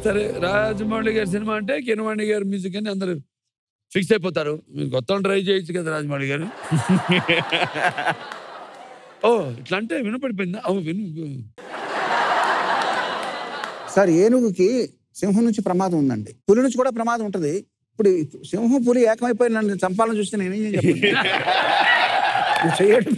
సరే రాజమౌళి గారి సినిమా అంటే కిరవాణి గారి మ్యూజిక్ అని అందరూ ఫిక్స్ అయిపోతారు మీరు కొత్త ట్రై చేయొచ్చు కదా రాజమౌళి గారు ఓ ఇట్లా అంటే వినపడిపోయిందా ఓ విను సార్ ఏనుగుకి సింహం నుంచి ప్రమాదం ఉందండి పులి నుంచి కూడా ప్రమాదం ఉంటుంది ఇప్పుడు ఈ సింహం పులి ఏకమైపోయి నన్ను చంపాలని చూస్తే నేనేం చెప్పాను నువ్వు చెయ్యడం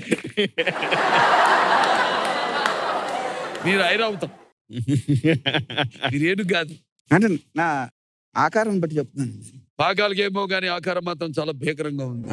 మీరు ఐరావుతాం మీరు ఏనుగు కాదు అంటే నా ఆకారం బట్టి చెప్తున్నానండి పాకాలకి ఏమో కానీ ఆకారం మాత్రం చాలా భీకరంగా ఉంది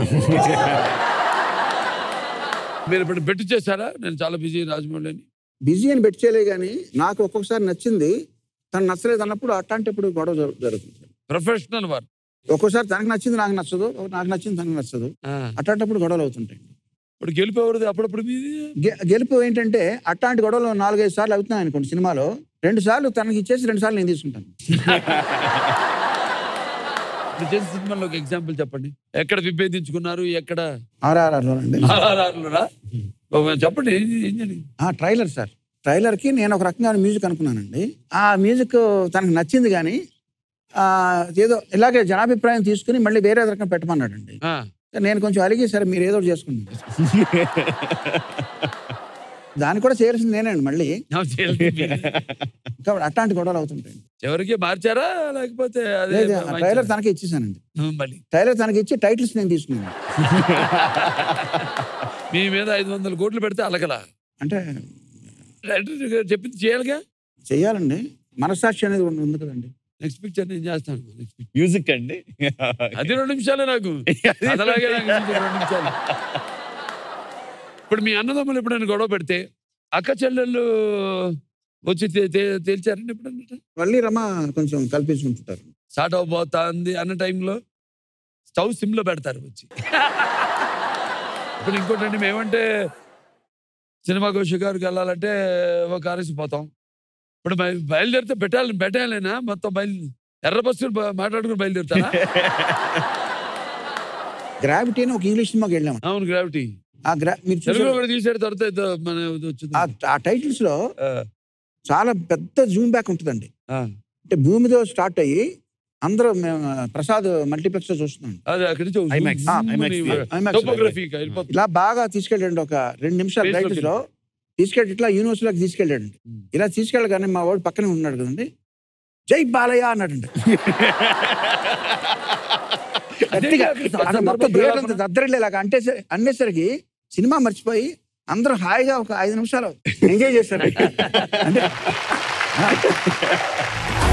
మీరు ఇప్పుడు బెట్టు చేశారా నేను చాలా బిజీ రాజమౌళి అని బిజీ అని బెట్ చేయలే కానీ నాకు ఒక్కొక్కసారి నచ్చింది తను నచ్చలేదు అన్నప్పుడు అట్లాంటప్పుడు గొడవ జరు- జరుగుతుంది ప్రొఫెషనల్ వారు ఒక్కోసారి తనకు నచ్చింది నాకు నచ్చదు నాకు నచ్చింది తనకు నచ్చదు అట్లాంటప్పుడు గొడవలు అవుతుంటాయి ఇప్పుడు గెలిపేవారు అప్పుడప్పుడు మీది గె- గెలుపు ఏంటంటే అట్లాంటి గొడవలు నాలుగైదు సార్లు అవుతున్నాయి అనుకోండి సినిమాలో రెండు సార్లు తనకి ఇచ్చేసి రెండు సార్లు నేను తీసుకుంటాను ఇప్పుడు చేసిన సినిమాలో ఒక ఎగ్జాంపుల్ చెప్పండి ఎక్కడ విభేదించుకున్నారు ఎక్కడ ఆర్ఆర్ఆర్లో అండి ఆర్ఆర్ఆర్లోనా? ఓ, చెప్పండి ఏం ఏం జరిగింది ఆ ట్రైలర్ సార్ ట్రైలర్ కి నేను ఒక రకంగా మ్యూజిక్ అనుకున్నానండి ఆ మ్యూజిక్ తనకు నచ్చింది కానీ ఆ, ఏదో ఇలాగే జనాభిప్రాయం తీసుకుని మళ్ళీ వేరే రకం పెట్టమన్నాడండి ఆ, నేను కొంచెం అలిగి సరే మీరు ఏదో ఒకటి చేసుకుంది దాన్ని కూడా చేయాల్సింది నేనండి మళ్ళీ నాకు తెలియదు. కాబట్టి అట్లాంటి గొడవలు అవుతుంటాయి చివరికి మార్చారా లేకపోతే అదే లేదు ఆ ట్రైలర్ తనకే ఇచ్చేసానండి మళ్ళీ ట్రైలర్ తనకి ఇచ్చి టైటిల్స్ నేను తీసుకున్నాను మీ మీద ఐదు వందల కోట్లు పెడితే అలకలా అంటే డైరెక్టర్ గారు చెప్పింది చేయాలిగా చెయ్యాలండి మనస్సాక్షి అనేది ఉంది- ఉంది కదండి నెక్స్ట్ పిక్చర్ నేను చేస్తాను నెక్స్ట్ పిక్చర్ మ్యూజిక్ అండి అది రెండు నిమిషాలే నాకు అదలాగే నాకు music రెండు నిమిషాలు ఇప్పుడు మీ అన్నదమ్ములు ఎప్పుడైనా గొడవ పెడితే అక్క చెల్లెళ్ళు వచ్చి తే- తే- తేల్చారండి ఎప్పుడన్నా మళ్ళీ రమ కొంచెం కల్పించుకుంటుంటారు స్టార్ట్ అవబోతుంది అన్న టైంలో స్టవ్ సిమ్ లో పెడతారు వచ్చి ఇప్పుడు ఇంకోటండి మేమంటే సినిమాకు షికారుకి వెళ్ళాలంటే ఒక ఆరేసిపోతాం ఇప్పుడు బయ- బయలుదేరితే పెట్టాలి పెట్టాలేనా మొత్తం బయలు ఎర్ర బస్సులు బ- మాట్లాడుకుని బయలుదేరుతారా గ్రావిటీ అని ఒక ఇంగ్లీష్ సినిమాకి వెళ్ళాం అవును గ్రావిటీ ఆ గ్రా మీరు తెలుగులో చూసారు కూడా తీసాడు తర్వాత ఏదో మన ఇది వచ్చింది ఆ- ఆ టైటిల్స్ లో ఆ, చాలా పెద్ద జూమ్ బ్యాక్ ఉంటుందండి ఆ. అంటే భూమితో స్టార్ట్ అయ్యి అందరూ మేము ప్రసాద్ మల్టీప్లెక్స్ లో చూస్తున్నాం అదే అక్కడి నుంచి IMAX. IMAX. IMAX. టోపోగ్రఫీ వెళ్ళిపోతుంది ఇలా బాగా తీసుకెళ్ళండి ఒక రెండు నిమిషాలు Space టైటిల్స్ లో లోకి. తీసుకెళ్ళి ఇట్లా యూనివర్స్ లోకి తీసుకెళ్ళాడు Hmm. ఇలా తీసుకెళ్ళగానే మా వాడు పక్కనే ఉన్నాడు కదండి జై బాలయ్య అన్నాడండి గట్టిగా అసలు మొత్తం థియేటర్ అంతా దద్దరిల్లేలాగా అంటే అనేసరికి సినిమా మర్చిపోయి అందరూ హాయిగా ఒక ఐదు నిమిషాలు ఎంజాయ్ చేశారు అంటే